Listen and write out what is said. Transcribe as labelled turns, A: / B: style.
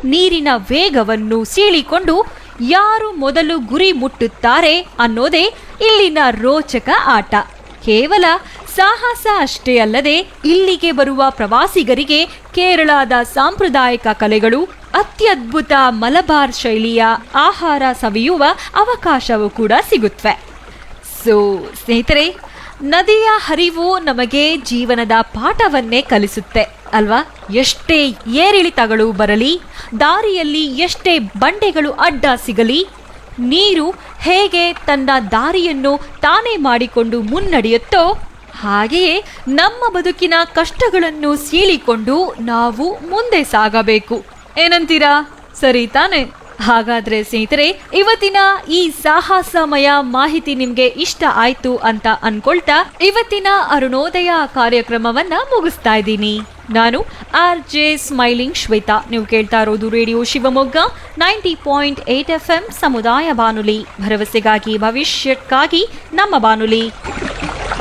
A: ನೀರಿನ ವೇಗವನ್ನು ಸೀಳಿಕೊಂಡು ಯಾರು ಮೊದಲು ಗುರಿ ಮುಟ್ಟುತ್ತಾರೆ ಅನ್ನೋದೇ ಇಲ್ಲಿನ ರೋಚಕ ಆಟ ಕೇವಲ ಸಾಹಸ ಅಷ್ಟೇ ಅಲ್ಲದೆ ಇಲ್ಲಿಗೆ ಬರುವ ಪ್ರವಾಸಿಗರಿಗೆ ಕೇರಳದ ಸಾಂಪ್ರದಾಯಿಕ ಕಲೆಗಳು ಅತ್ಯದ್ಭುತ ಮಲಬಾರ್ ಶೈಲಿಯ ಆಹಾರ ಸವಿಯುವ ಅವಕಾಶವೂ ಕೂಡ ಸಿಗುತ್ತವೆ ಸೊ ಸ್ನೇಹಿತರೆ ನದಿಯ ಹರಿವು ನಮಗೆ ಜೀವನದ ಪಾಠವನ್ನೇ ಕಲಿಸುತ್ತೆ ಅಲ್ವಾ ಎಷ್ಟೇ ಏರಿಳಿತಗಳು ಬರಲಿ ದಾರಿಯಲ್ಲಿ ಎಷ್ಟೇ ಬಂಡೆಗಳು ಅಡ್ಡ ಸಿಗಲಿ ನೀರು ಹೇಗೆ ತನ್ನ ದಾರಿಯನ್ನು ತಾನೇ ಮಾಡಿಕೊಂಡು ಮುನ್ನಡೆಯುತ್ತೋ ಹಾಗೆಯೇ ನಮ್ಮ ಬದುಕಿನ ಕಷ್ಟಗಳನ್ನು ಸೀಳಿಕೊಂಡು ನಾವು ಮುಂದೆ ಸಾಗಬೇಕು ಏನಂತೀರಾ ಸರಿ ತಾನೆ ಹಾಗಾದ್ರೆ ಸ್ನೇಹಿತರೆ ಇವತ್ತಿನ ಈ ಸಾಹಸಮಯ ಮಾಹಿತಿ ನಿಮ್ಗೆ ಇಷ್ಟ ಆಯ್ತು ಅಂತ ಅನ್ಕೊಳ್ತಾ ಇವತ್ತಿನ ಅರುಣೋದಯ ಕಾರ್ಯಕ್ರಮವನ್ನ ಮುಗಿಸ್ತಾ ಇದ್ದೀನಿ ನಾನು ಆರ್ ಜೆ ಸ್ಮೈಲಿಂಗ್ ಶ್ವೇತಾ ನೀವು ಕೇಳ್ತಾ ಇರೋದು radio Shivamogga ninety point eight F M ಸಮುದಾಯ ಬಾನುಲಿ ಭರವಸೆಗಾಗಿ ಭವಿಷ್ಯಕ್ಕಾಗಿ ನಮ್ಮ ಬಾನುಲಿ